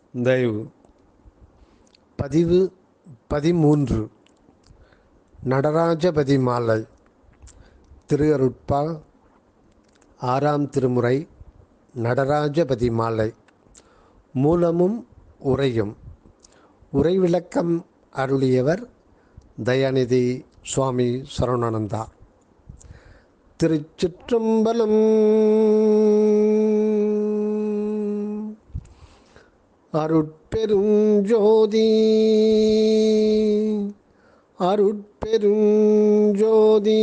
தயவு பதிவு பதிமூன்று நடராஜபதி மாலை திருஅருட்பா ஆறாம் திருமுறை நடராஜபதி மாலை மூலமும் உரையும் உரை விளக்கம் அருளியவர் தயாநிதி சுவாமி சரவணானந்தா திருச்சிற்றம்பலம் அருட்பெருஞ்சோதி அருட்பெருஞ்சோதி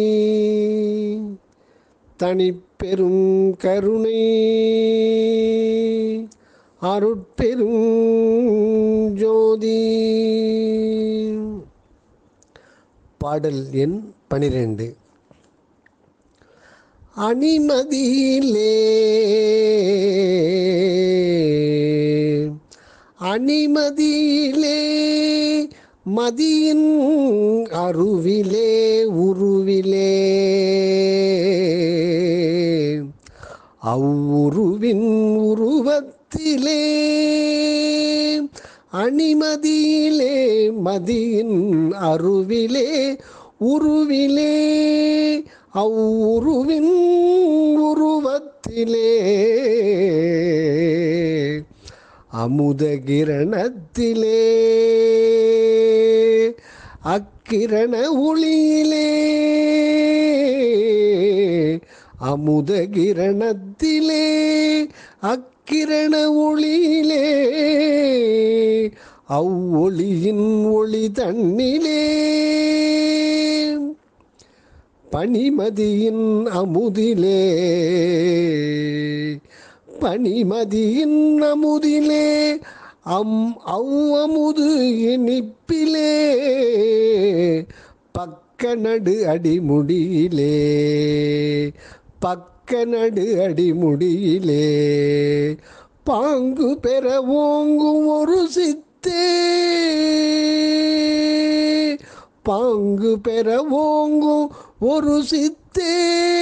தனிப்பெரும் கருணை அருட்பெருஞ்சோதி பாடல் எண் பனிரெண்டு அணிமதியிலே அணிமதியிலே மதியின் அருவிலே உருவிலே அவ்வுருவின் உருவத்திலே அணிமதியிலே மதியின் அருவிலே உருவிலே அவ்வுருவின் உருவத்திலே அமுதகிரணத்திலே அக்கிரண ஒளியிலே அமுதகிரணத்திலே அக்கிரண ஒளியிலே அவ்வொளியின் ஒளி தன்னிலே பனிமதியின் அமுதிலே பனிமதியின் அமுதிலே அம் அவ்வமுது இனிப்பிலே பக்க நடு அடிமுடியிலே பக்க நடு அடிமுடியிலே பாங்கு பெற ஓங்கும் ஒரு சித்தே பாங்கு பெற ஓங்கும் ஒரு சித்தே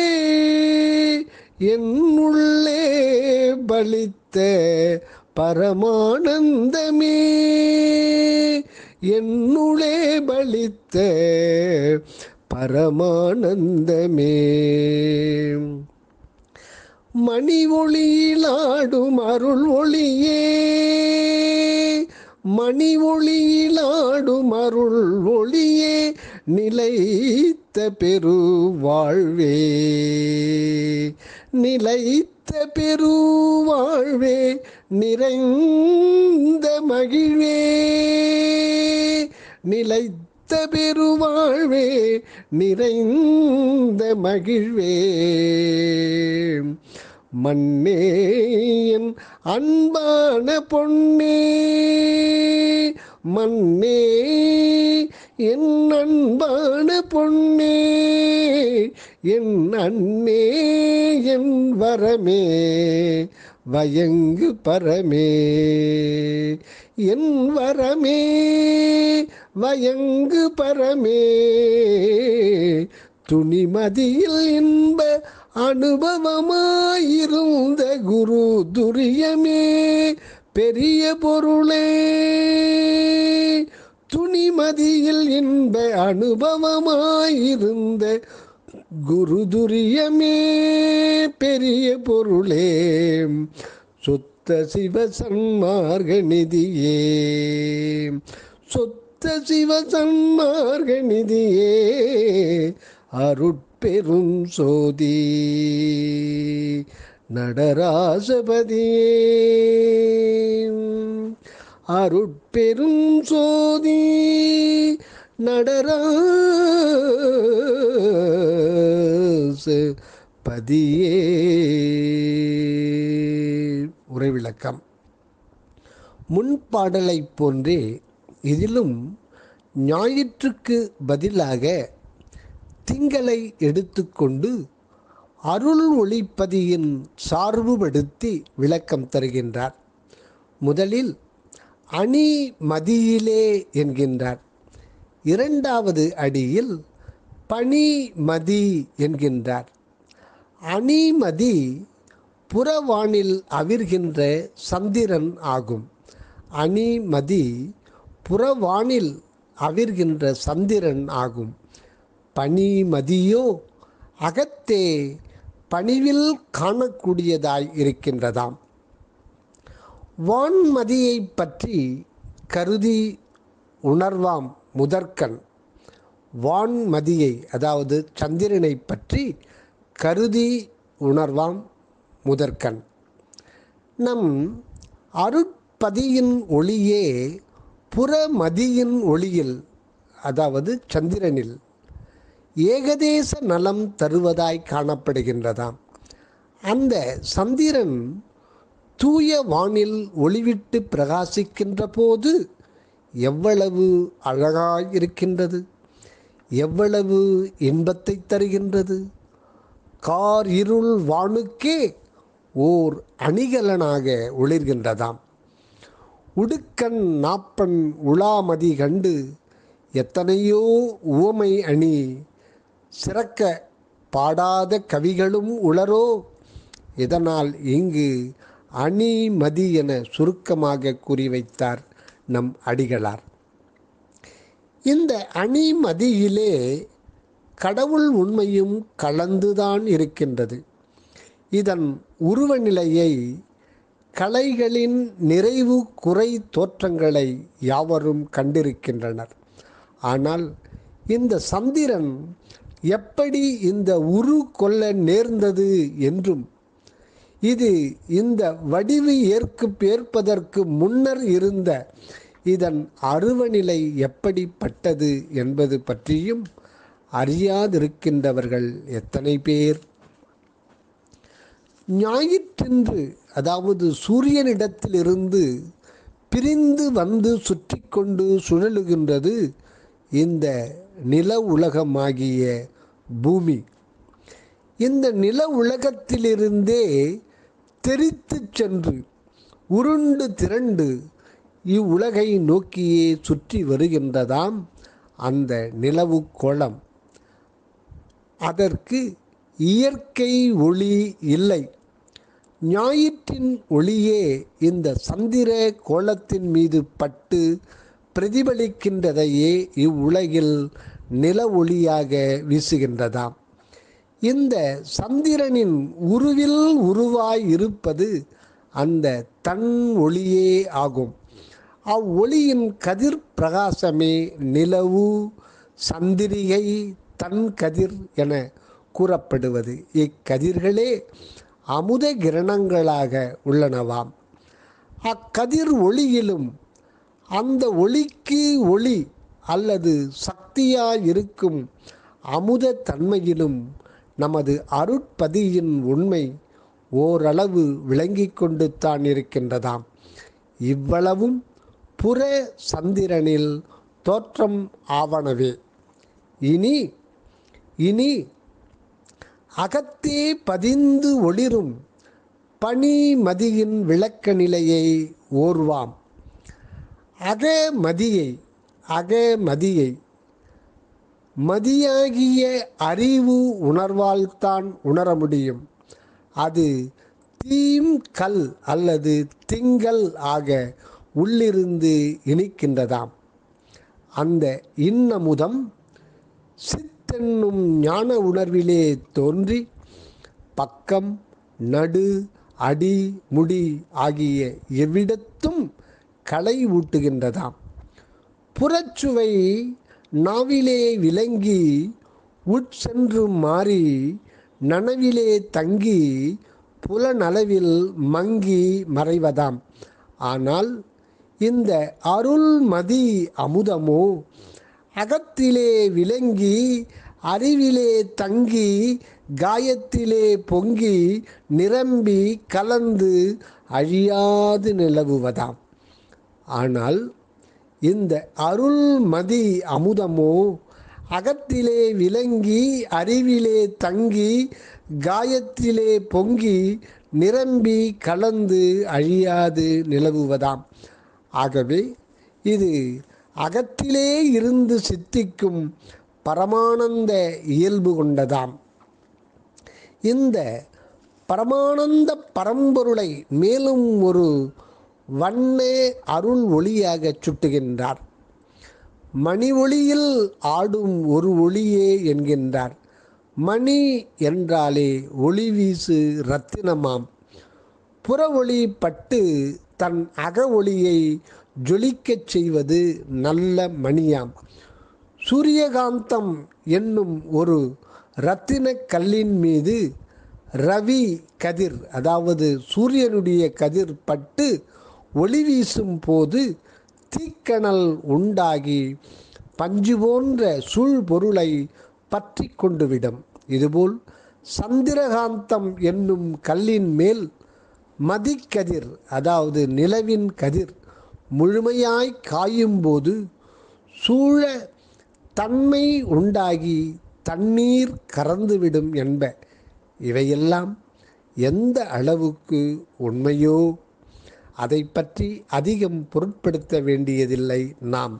என்னுள்ளே பலித்த பரமானந்தமே என்னுள்ளே பலித்த பரமானந்தமே மணி ஒளியிலாடும் அருள் ஒளியே மணி ஒளியிலாடும் அருள் ஒளியே நிலைத்த பெரு வாழ்வே நிலைத்த பெரு வாழ்வே நிறைந்த மகிழ்வே நிலைத்த பெருவாழ்வே நிறைந்த மகிழ்வே மண்ணே என் அன்பான பொன்னே மண்ணே என் அன்பான பொன்னே என் அண்ணே என் வரமே வயங்கு பரமே என் வரமே வயங்கு பரமே துணிமதியில் இன்ப அனுபவமாயிருந்த குரு துரியமே பெரிய பொருளே துணிமதியில் இன்ப அனுபவமாயிருந்த குரு துரியமே பெரிய பொருளே சுத்த சிவ சன்மார்க நிதியே சுத்த சிவ சன்மார்க நிதியே அருட்பெரும் சோதி நடராசபதியே அருட்பெரும் சோதி நடராச பதியே உரைவிளக்கம் முன்பாடலைப் போன்றே இதிலும் ஞாயிற்றுக்கு பதிலாக திங்களை எடுத்துக்கொண்டு அருள் ஒளிப்பதியின் சார்புபடுத்தி விளக்கம் தருகின்றார் முதலில் அணி மதியிலே என்கின்றார் இரண்டாவது அடியில் பனி மதி என்கின்றார் அணிமதி புறவானில் அவிர்கின்ற சந்திரன் ஆகும் அணிமதி புறவானில் அவிர்கின்ற சந்திரன் ஆகும் பனிமதியோ அகத்தே பணிவில் காணக்கூடியதாய் இருக்கின்றதாம் வான்மதியை பற்றி கருதி உணர்வாம் முதற்கண் வான்மதியை அதாவது சந்திரனை பற்றி கருதி உணர்வாம் முதற்கண் நம் அருட்பதியின் ஒளியே புறமதியின் ஒளியில் அதாவது சந்திரனில் ஏகதேச நலம் தருவதாய் காணப்படுகின்றதாம் அந்த சந்திரன் தூய வானில் ஒளிவிட்டு பிரகாசிக்கின்ற போது எவ்வளவு அழகாயிருக்கின்றது எவ்வளவு இன்பத்தை தருகின்றது கார் இருள் வானுக்கே ஓர் அணிகலனாக ஒளிர்கின்றதாம் உடுக்கண் நாப்பன் உலாமதி கண்டு எத்தனையோ உவமை அணி சிறக்க பாடாத கவிகளும் உளரோ இதனால் இங்கு அணிமதி என சுருக்கமாக கூறி வைத்தார் நம் அடிகளார் இந்த அணிமதியிலே கடவுள் உண்மையும் கலந்துதான் இருக்கின்றது இதன் உருவநிலையை கலைகளின் நிறைவு குறை தோற்றங்களை யாவரும் கண்டிருக்கின்றனர் ஆனால் இந்த சந்திரன் எப்படி இந்த உரு கொள்ள நேர்ந்தது என்றும் இது இந்த வடிவு ஏற்கு ஏற்பதற்கு முன்னர் இருந்த இதன் அருவநிலை எப்படிப்பட்டது என்பது பற்றியும் அறியாதிருக்கின்றவர்கள் எத்தனை பேர் ஞாயிற்றன்று அதாவது சூரியனிடத்திலிருந்து பிரிந்து வந்து சுற்றி கொண்டு சுழலுகின்றது இந்த நில உலகமாகிய பூமி இந்த நில உலகத்திலிருந்தே தெரித்து சென்று உருண்டு திரண்டு இவ்வுலகை நோக்கியே சுற்றி வருகின்றதாம் அந்த நிலவு கோளம் அதற்கு இயற்கை ஒளி இல்லை ஞாயிற்றின் ஒளியே இந்த சந்திர கோலத்தின் மீது பட்டு பிரதிபலிக்கின்றதையே இவ்வுலகில் நில ஒளியாக வீசுகின்றதாம் இந்த சந்திரனின் உருவில் உருவாய் இருப்பது அந்த தன் ஒளியே ஆகும் அவ்வொளியின் கதிர் பிரகாசமே நிலவு சந்திரிகை தன் கதிர் என கூறப்படுவது இக்கதிர்களே அமுத கிரணங்களாக உள்ளனவாம் அக்கதிர் ஒளியிலும் அந்த ஒளிக்கு ஒளி அல்லது சக்தியாயிருக்கும் அமுத தன்மையிலும் நமது அருட்பதியின் உண்மை ஓரளவு விளங்கி கொண்டு தான் இருக்கின்றதாம் இவ்வளவும் புற சந்திரனில் தோற்றம் ஆவனவே இனி இனி அகத்தே பதிந்து ஒளிரும் பனிமதியின் விளக்க நிலையை ஓர்வாம் அகமதியை அகமதியை மதியாகிய அறிவு உணர்வால்தான் உணர முடியும் அது தீம் கல் அல்லது திங்கள் ஆக உள்ளிருந்து இனிக்கின்றதாம் அந்த இன்னமுதம் சித்தென்னும் ஞான உணர்விலே தோன்றி பக்கம் நடு அடி முடி ஆகிய எவ்விடத்தும் களை ஊட்டுகின்றதாம் புறச்சுவை நாவிலே விளங்கி உட்சென்று மாறி நனவிலே தங்கி புலனளவில் மங்கி மறைவதாம் ஆனால் இந்த அருள்மதி அமுதமோ அகத்திலே விளங்கி அறிவிலே தங்கி காயத்திலே பொங்கி நிரம்பி கலந்து அழியாது நிலவுவதாம் ஆனால் இந்த அருள்மதி அமுதமோ அகத்திலே விளங்கி அறிவிலே தங்கி காயத்திலே பொங்கி நிரம்பி கலந்து அழியாது நிலவுவதாம் ஆகவே இது அகத்திலே இருந்து சித்திக்கும் பரமானந்த இயல்பு கொண்டதாம் இந்த பரமானந்த பரம்பொருளை மேலும் ஒரு வண்ண அருள் ஒளியாக சுட்டுகின்றார் மணி ஒளியில் ஆடும் ஒரு ஒளியே என்கின்றார் மணி என்றாலே ஒளி வீசு ரத்தினமாம் புற ஒளி பட்டு தன் அக ஒளியை ஜொலிக்கச் செய்வது நல்ல மணியாம் சூரியகாந்தம் என்னும் ஒரு இரத்தின கல்லின் மீது ரவி கதிர் அதாவது சூரியனுடைய கதிர் பட்டு ஒளி வீசும் போது தீக்கணல் உண்டாகி பஞ்சு போன்ற சூழ் பொருளை பற்றி கொண்டுவிடும் இதுபோல் சந்திரகாந்தம் என்னும் கல்லின் மேல் மதிக்கதிர் அதாவது நிலவின் கதிர் முழுமையாய் காயும்போது சூழ தன்மை உண்டாகி தண்ணீர் கறந்துவிடும் என்ப இவையெல்லாம் எந்த அளவுக்கு உண்மையோ அதை பற்றி அதிகம் பொருட்படுத்த வேண்டியதில்லை நாம்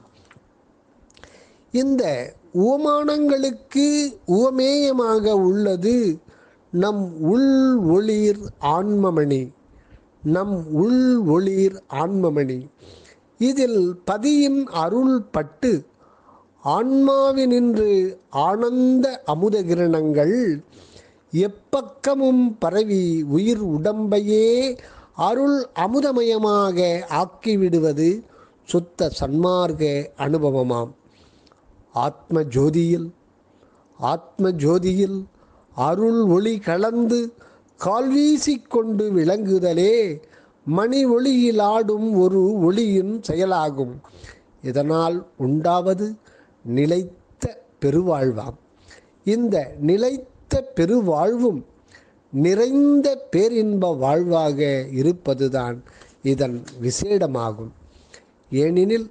இந்த உவமானங்களுக்கு உவமேயமாக உள்ளது நம் உள் ஒளிர் ஆன்மமணி நம் உள் ஒளிர் ஆன்மமணி இதில் பதியின் அருள் பட்டு ஆன்மாவினின்று ஆனந்த அமுத கிரணங்கள் எப்பக்கமும் பரவி உயிர் உடம்பையே அருள் அமுதமயமாக ஆக்கிவிடுவது சுத்த சன்மார்க்க அனுபவமாம் ஆத்ம ஜோதியில் ஆத்ம ஜோதியில் அருள் ஒளி கலந்து கால்வீசிக்கொண்டு விளங்குதலே மணி ஒளியில் ஆடும் ஒரு ஒளியின் செயலாகும் இதனால் உண்டாவது நிலைத்த பெருவாழ்வாம் இந்த நிலைத்த பெருவாழ்வும் நிறைந்த பேரின்ப வாழ்வாக இருப்பதுதான் இதன் விசேடமாகும் ஏனெனில்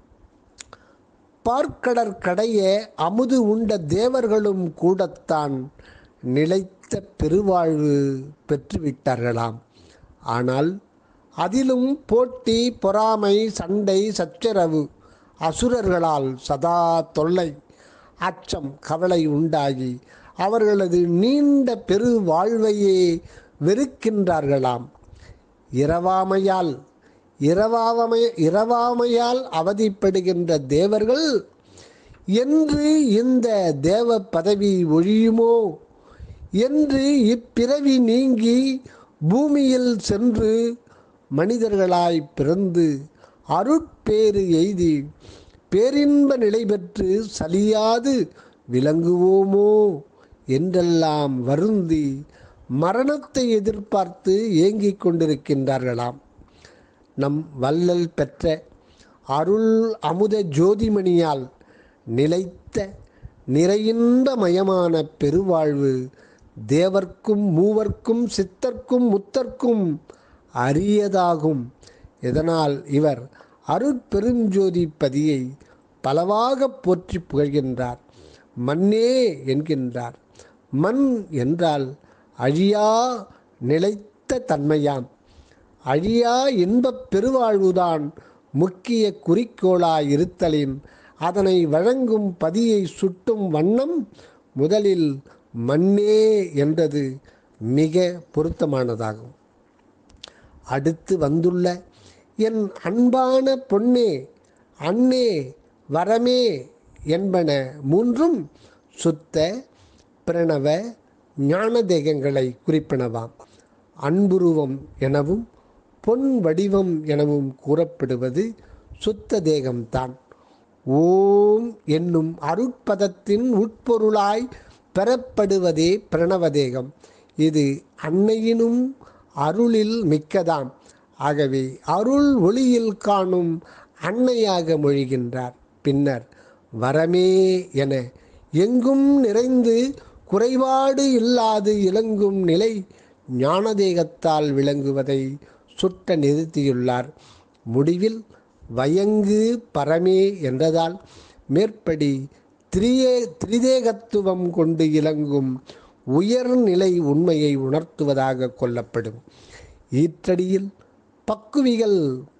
பார்க்கடற்கடைய அமுது உண்ட தேவர்களும் கூடத்தான் நிலைத்த பெருவாழ்வு பெற்றுவிட்டார்களாம் ஆனால் அதிலும் போட்டி பொறாமை சண்டை சச்சரவு அசுரர்களால் சதா தொல்லை அச்சம் கவலை உண்டாகி அவர்களது நீண்ட பெரு வாழ்வையே வெறுக்கின்றார்களாம் இரவாமையால் இரவாமை இரவாமையால் அவதிப்படுகின்ற தேவர்கள் என்று இந்த தேவ பதவி ஒழியுமோ என்று இப்பிறவி நீங்கி பூமியில் சென்று மனிதர்களாய் பிறந்து அருட்பேறு எய்தி பேரின்ப நிலை பெற்று சலியாது விளங்குவோமோ என்றெல்லாம் வருந்தி மரணத்தை எதிர்பார்த்து ஏங்கிக் கொண்டிருக்கின்றார்களாம் நம் வள்ளல் பெற்ற அருள் அமுத ஜோதிமணியால் நிலைத்த நிறையின்பமயமான பெருவாழ்வு தேவர்க்கும் மூவர்க்கும் சித்தர்க்கும் முத்தர்க்கும் அரியதாகும் இதனால் இவர் அருட்பெருஞ்சோதி பதியை பலவாக போற்றி புகழ்கின்றார் மண்ணே என்கின்றார் மண் என்றால் அழியா நிலைத்த தன்மையாம் அழியா இன்பப் பெருவாழ்வுதான் முக்கிய குறிக்கோளாய் இருத்தலின் அதனை வழங்கும் பதியை சுட்டும் வண்ணம் முதலில் மண்ணே என்றது மிக பொருத்தமானதாகும் அடுத்து வந்துள்ள என் அன்பான பொன்னே அன்னே வரமே என்பன மூன்றும் சுத்த பிரணவ ஞான தேகங்களை குறிப்பினவாம் அன்புருவம் எனவும் பொன் வடிவம் எனவும் கூறப்படுவது சுத்த தேகம்தான் ஓம் என்னும் அருட்பதத்தின் உட்பொருளாய் பெறப்படுவதே பிரணவதேகம் இது அன்னையினும் அருளில் மிக்கதாம் ஆகவே அருள் ஒளியில் காணும் அன்னையாக மொழிகின்றார் பின்னர் வரமே என எங்கும் நிறைந்து குறைபாடு இல்லாது இலங்கும் நிலை ஞானதேகத்தால் விளங்குவதை சுட்ட நிறுத்தியுள்ளார் முடிவில் வயங்கு பரமே என்றதால் மேற்படி திரியே திரிதேகத்துவம் கொண்டு இலங்கும் உயர்நிலை உண்மையை உணர்த்துவதாக கொள்ளப்படும் ஈற்றடியில் பக்குவிகள்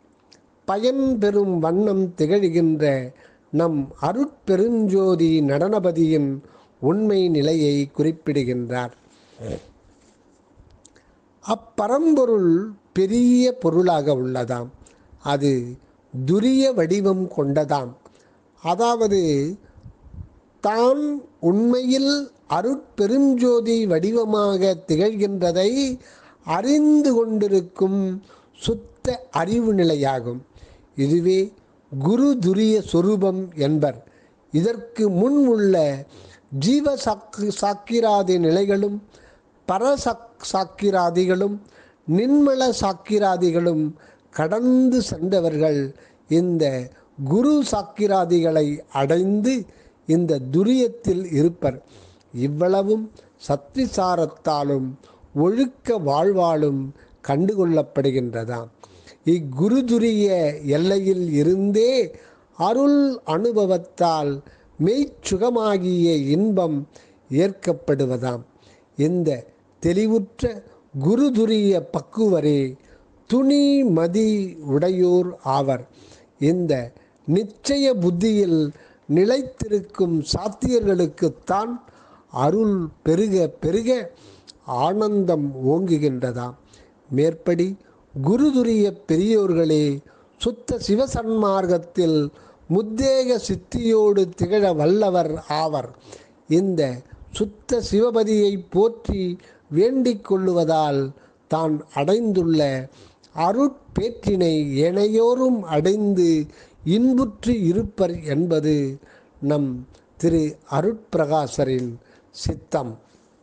பயன் பெறும் வண்ணம் திகழ்கின்ற நம் அருட்பெருஞ்சோதி நடனபதியின் உண்மை நிலையை குறிப்பிடுகின்றார் அப்பரம்பொருள் பெரிய பொருளாக உள்ளதாம் அது துரிய வடிவம் கொண்டதாம் அதாவது தான் உண்மையில் அருட்பெருஞ்சோதி வடிவமாக திகழ்கின்றதை அறிந்து கொண்டிருக்கும் சுத்த அறிவு நிலையாகும் இதுவே குரு துரிய சொரூபம் என்பர் இதற்கு முன் உள்ள ஜீவ சாக்கு சாக்கிராதி நிலைகளும் பரசக் சாக்கிராதிகளும் நின்மல சாக்கிராதிகளும் கடந்து சென்றவர்கள் இந்த குரு சாக்கிராதிகளை அடைந்து இந்த துரியத்தில் இருப்பர் இவ்வளவும் சத்விசாரத்தாலும் ஒழுக்க வாழ்வாலும் கண்டுகொள்ளப்படுகின்றதாம் இக்குருதுரிய எல்லையில் இருந்தே அருள் அனுபவத்தால் மெய்ச்சுகமாகிய இன்பம் ஏற்கப்படுவதாம் இந்த தெளிவுற்ற குருதுரிய பக்குவரே துணி மதி உடையோர் ஆவர் இந்த நிச்சய புத்தியில் நிலைத்திருக்கும் சாத்தியர்களுக்குத்தான் அருள் பெருக பெருக ஆனந்தம் ஓங்குகின்றதாம் மேற்படி குருதுரிய பெரியோர்களே சுத்த சிவசன்மார்க்கத்தில் முத்தேக சித்தியோடு திகழ வல்லவர் ஆவர் இந்த சுத்த சிவபதியை போற்றி வேண்டிக் கொள்ளுவதால் தான் அடைந்துள்ள அருட்பேற்றினை ஏனையோரும் அடைந்து இன்புற்று இருப்பர் என்பது நம் திரு அருட்பிரகாசரின் சித்தம்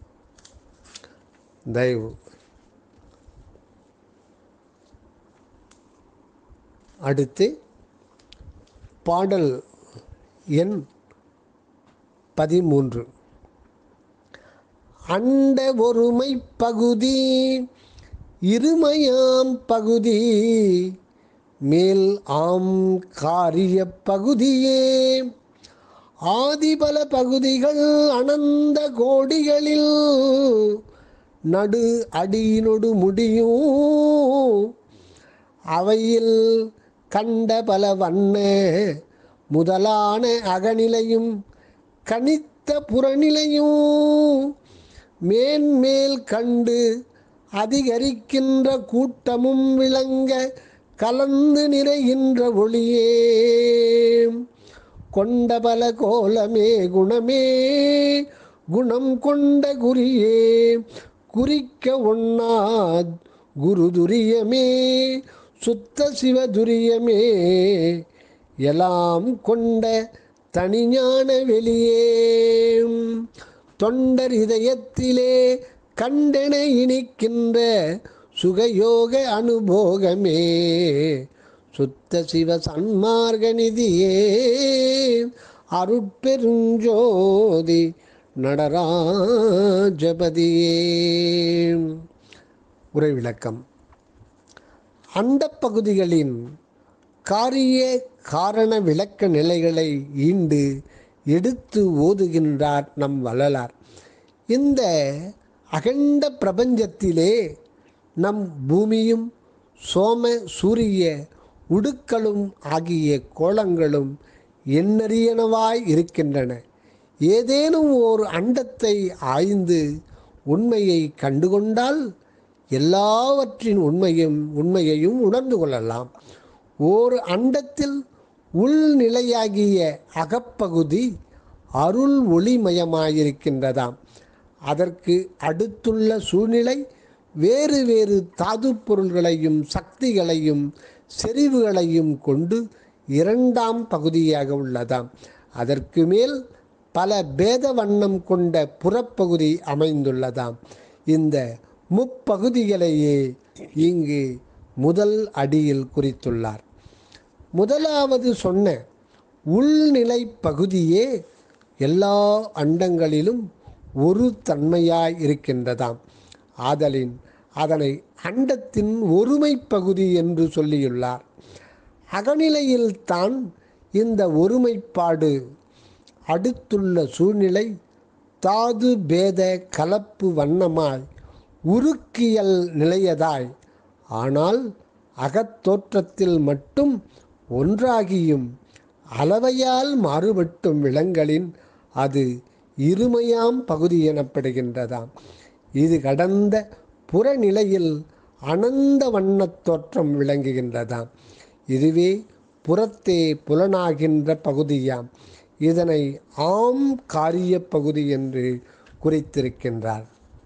தயவு அடுத்து பாடல் எண் பதிமூன்று அண்ட ஒருமை பகுதி இருமயாம் பகுதி மேல் ஆம் காரிய பகுதியே ஆதிபல பகுதிகள் அனந்த கோடிகளில் நடு அடியினொடு முடியும் அவையில் கண்ட பல வண்ண முதலான அகநிலையும் கனித்த புறநிலையும் மேன்மேல் கண்டு அதிகரிக்கின்ற கூட்டமும் விளங்க கலந்து நிறைகின்ற ஒளியே கொண்ட பல கோலமே குணமே குணம் கொண்ட குறியே குறிக்க ஒண்ணா குருதுரியமே சுத்த சிவதுரியமே எல்லாம் கொண்ட தனிஞான வெளியே தொண்டர் இதயத்திலே கண்டென இனிக்கின்ற சுகயோக அனுபோகமே சுத்த சிவ சன்மார்க்க நிதியே அருட்பெருஞ்சோதி நடராஜபதியே உரை விளக்கம் அந்த பகுதிகளின் காரிய காரண விளக்க நிலைகளை ஈண்டு எடுத்து ஓதுகின்றார் நம் வள்ளலார் இந்த அகண்ட பிரபஞ்சத்திலே நம் பூமியும் சோம சூரிய உடுக்களும் ஆகிய கோலங்களும் எண்ணறியனவாய் இருக்கின்றன ஏதேனும் ஓர் அண்டத்தை ஆய்ந்து உண்மையை கண்டுகொண்டால் எல்லாவற்றின் உண்மையும் உண்மையையும் உணர்ந்து கொள்ளலாம் ஓர் அண்டத்தில் உள்நிலையாகிய அகப்பகுதி அருள் ஒளிமயமாயிருக்கின்றதாம் அதற்கு அடுத்துள்ள சூழ்நிலை வேறு வேறு தாது பொருள்களையும் சக்திகளையும் செறிவுகளையும் கொண்டு இரண்டாம் பகுதியாக உள்ளதாம் அதற்கு மேல் பல பேத வண்ணம் கொண்ட புறப்பகுதி அமைந்துள்ளதாம் இந்த முப்பகுதிகளையே இங்கு முதல் அடியில் குறித்துள்ளார் முதலாவது சொன்ன உள்நிலை பகுதியே எல்லா அண்டங்களிலும் ஒரு தன்மையாய் இருக்கின்றதாம் ஆதலின் அதனை அண்டத்தின் ஒருமை பகுதி என்று சொல்லியுள்ளார் அகநிலையில் தான் இந்த ஒருமைப்பாடு அடுத்துள்ள சூழ்நிலை தாது பேத கலப்பு வண்ணமாய் உருக்கியல் நிலையதாய் ஆனால் அகத்தோற்றத்தில் மட்டும் ஒன்றாகியும் அளவையால் மாறுபட்டும் விலங்களின் அது இருமையாம் பகுதி எனப்படுகின்றதாம் இது கடந்த புறநிலையில் அனந்த வண்ணத் தோற்றம் விளங்குகின்றதாம் இதுவே புறத்தே புலனாகின்ற பகுதியாம் இதனை ஆம் காரிய பகுதி என்று குறித்திருக்கின்றார்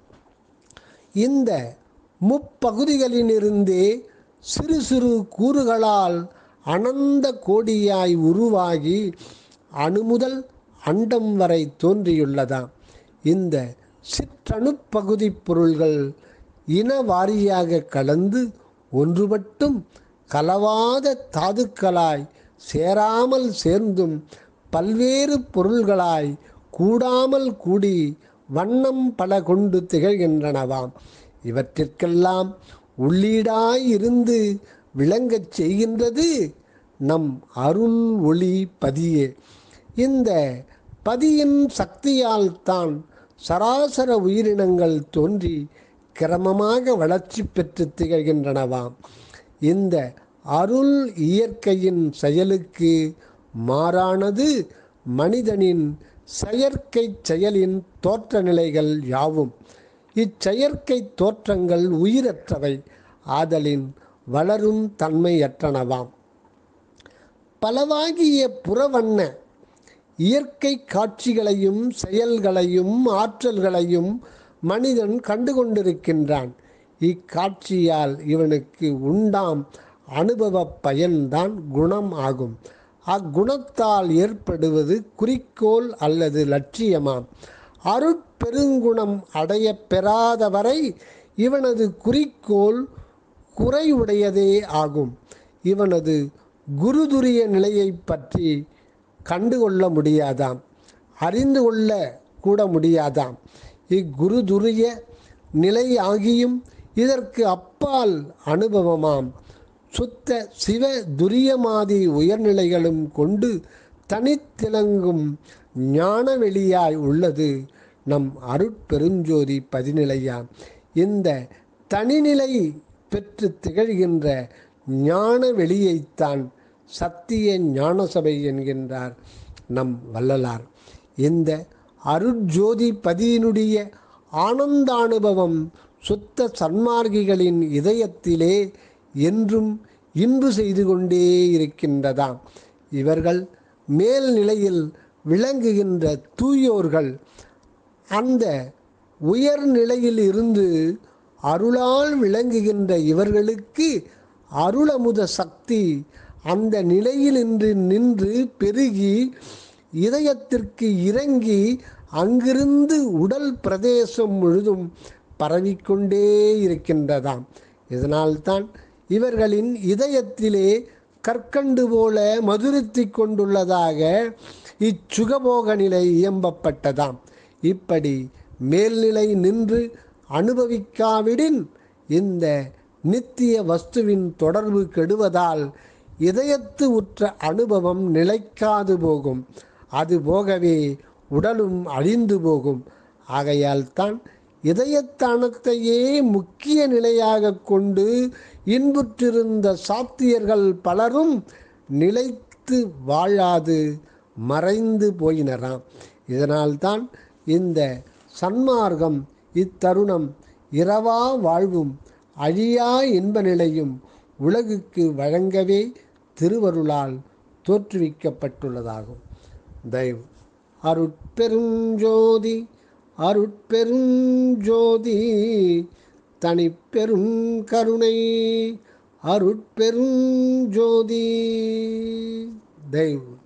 இந்த முப்பகுதிகளிலிருந்தே சிறு சிறு கூறுகளால் அனந்த கோடியாய் உருவாகி அணுமுதல் அண்டம் வரை தோன்றியுள்ளதாம் இந்த சிற்றணுப்பகுதி பொருள்கள் இன வாரியாக கலந்து ஒன்று மட்டும் கலவாத தாதுக்களாய் சேராமல் சேர்ந்தும் பல்வேறு பொருள்களாய் கூடாமல் கூடி வண்ணம் பல கொண்டு திகழ்கின்றனவாம் இவற்றிற்கெல்லாம் உள்ளீடாய் இருந்து விளங்கச் செய்கின்றது நம் அருள் ஒளி பதியே இந்த பதியின் சக்தியால் தான் சராசர உயிரினங்கள் தோன்றி கிரமமாக வளர்ச்சி பெற்று திகழ்கின்றனவாம் இந்த அருள் இயற்கையின் செயலுக்கு மாறானது மனிதனின் செயற்கை செயலின் தோற்ற நிலைகள் யாவும் இச்செயற்கை தோற்றங்கள் உயிரற்றவை ஆதலின் வளரும் தன்மையற்றனவாம் பலவாகிய புறவண்ண இயற்கை காட்சிகளையும் செயல்களையும் ஆற்றல்களையும் மனிதன் கண்டுகொண்டிருக்கின்றான் இக்காட்சியால் இவனுக்கு உண்டாம் அனுபவ பயன்தான் குணம் ஆகும் அக்குணத்தால் ஏற்படுவது குறிக்கோள் அல்லது லட்சியமாம் அருட்பெருங்குணம் அடைய பெறாதவரை இவனது குறிக்கோள் குறைவுடையதே ஆகும் இவனது குருதுரிய நிலையை பற்றி கண்டுகொள்ள முடியாதாம் அறிந்து கொள்ள கூட முடியாதாம் இக்குருதுரிய நிலை ஆகியும் இதற்கு அப்பால் அனுபவமாம் சுத்த சிவ துரியமாதி உயர்நிலைகளும் கொண்டு தனித்திலங்கும் ஞான வெளியாய் உள்ளது நம் அருட்பெருஞ்சோதி பதிநிலையாம் இந்த தனிநிலை பெற்று திகழ்கின்ற ஞான வெளியைத்தான் சத்திய ஞானசபை என்கின்றார் நம் வள்ளலார் இந்த அருட்ஜோதி பதியினுடைய ஆனந்தானுபவம் சுத்த சன்மார்கிகளின் இதயத்திலே என்றும் இன்பு செய்து கொண்டே இருக்கின்றதாம் இவர்கள் மேல்நிலையில் விளங்குகின்ற தூயோர்கள் அந்த உயர்நிலையில் இருந்து அருளால் விளங்குகின்ற இவர்களுக்கு அருளமுத சக்தி அந்த நிலையில் நின்று நின்று பெருகி இதயத்திற்கு இறங்கி அங்கிருந்து உடல் பிரதேசம் முழுதும் பரவிக்கொண்டே இருக்கின்றதாம் இதனால்தான் இவர்களின் இதயத்திலே கற்கண்டு போல மதுரித்தி கொண்டுள்ளதாக இச்சுகபோக நிலை இயம்பப்பட்டதாம் இப்படி மேல்நிலை நின்று அனுபவிக்காவிடின் இந்த நித்திய வஸ்துவின் தொடர்பு கெடுவதால் இதயத்து உற்ற அனுபவம் நிலைக்காது போகும் அது போகவே உடலும் அழிந்து போகும் ஆகையால் தான் இதயத்தானத்தையே முக்கிய நிலையாக கொண்டு இன்புற்றிருந்த சாத்தியர்கள் பலரும் நிலைத்து வாழாது மறைந்து போயினராம் இதனால்தான் இந்த சன்மார்க்கம் இத்தருணம் இரவா வாழ்வும் அழியா இன்ப நிலையும் உலகுக்கு வழங்கவே திருவருளால் தோற்றுவிக்கப்பட்டுள்ளதாகும் தயவு அருட்பெருஞ்சோதி அருட்பெருஞ்சோதி தனிப்பெரும் கருணை அருட்பெருஞ்சோதி தயவு